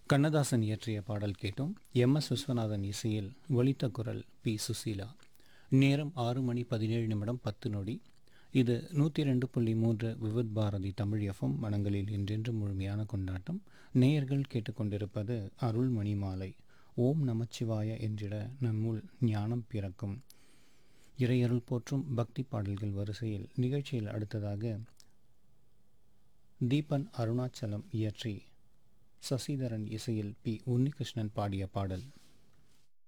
கண்ணதாசன் இயற்றிய பாடல் கேட்டோம் எம் எஸ் விஸ்வநாதன் இசையில் ஒலித்த குரல் பி சுசீலா நேரம் ஆறு மணி பதினேழு நிமிடம் பத்து நொடி இது நூற்றி ரெண்டு புள்ளி மூன்று விவித் பாரதி தமிழ் எஃப்எம் மனங்களில் என்றென்று முழுமையான கொண்டாட்டம் நேயர்கள் கேட்டுக்கொண்டிருப்பது அருள்மணி மாலை ஓம் நமச்சிவாய என்றிட நம்முள் ஞானம் பிறக்கும் இறையருள் போற்றும் பக்தி பாடல்கள் வரிசையில் நிகழ்ச்சியில் அடுத்ததாக தீபன் அருணாச்சலம் இயற்றி சசிதரன் இசையில் பி உன்னிகிருஷ்ணன் பாடிய பாடல்